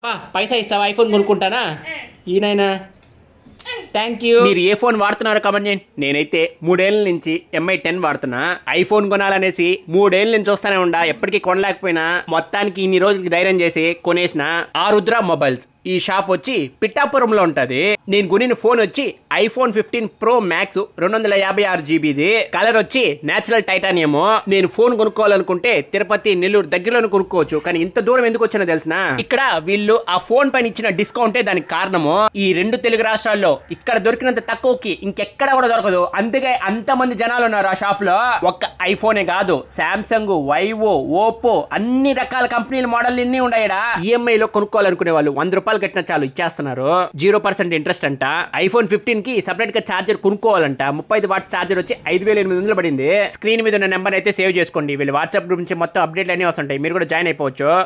ఆ, పైసా ఇస్తావా ఐఫోన్ కొనుక్కుంటానా ఈయనైనా థ్యాంక్ యూ మీరు ఏ ఫోన్ వాడుతున్నారో కమెంట్ చేయండి నేనైతే మూడేళ్ల నుంచి ఎంఐ టెన్ వాడుతున్నా ఐఫోన్ కొనాలనేసి మూడేళ్ల నుంచి చూస్తానే ఉండా ఎప్పటికీ కొనలేకపోయినా మొత్తానికి ఇన్ని రోజులకి ధైర్యం చేసి కొనేసిన ఆ రుద్ర మొబైల్స్ ఈ షాప్ వచ్చి పిట్టాపురంలో ఉంటది నేను కొనిన ఫోన్ వచ్చి ఐఫోన్ ఫిఫ్టీన్ ప్రో మ్యాక్స్ రెండు వందల యాభై ఆరు జీబీది కలర్ వచ్చి నేచురల్ టైటానియమ్ నేను ఫోన్ కొనుక్కోవాలనుకుంటే తిరుపతి నెల్లూరు దగ్గరలోనే కొనుక్కోవచ్చు కానీ ఇంత దూరం ఎందుకు వచ్చినా తెలిసిన ఇక్కడ వీళ్ళు ఆ ఫోన్ పైన ఇచ్చిన డిస్కౌంటే దానికి కారణము ఈ రెండు తెలుగు రాష్ట్రాల్లో ఇక్కడ దొరికినంత తక్కువకి ఇంకెక్కడ కూడా దొరకదు అందుకే అంత మంది జనాలు ఉన్నారు ఆ షాప్ లో ఒక్క ఐఫోనే కాదు సామ్సంగ్ వైవో ఓపో అన్ని రకాల కంపెనీల మోడల్ అన్ని ఉన్నాయడా ఈఎంఐ లో కొనుక్కోవాలనుకునే వాళ్ళు వంద రూపాయలు కట్టిన చాలు ఇచ్చేస్తున్నారు జీరో పర్సెంట్ ఇంట్రెస్ట్ అంట ఐఫోన్ ఫిఫ్టీన్ కి సపరేట్ గా చార్జర్ కొనుక్కోవాలంట ముప్పై ఐదు వాట్స్ చార్జర్ వచ్చి ఐదు వేల ఎనిమిది వందలు పడింది స్క్రీన్ మీద ఉన్న నెంబర్ అయితే సేవ్ చేసుకోండి వీళ్ళు వాట్సాప్ గ్రూప్ నుంచి మొత్తం అప్డేట్లు అన్ని వస్తుంటాయి మీరు కూడా జాయిన్ అయిపోవచ్చు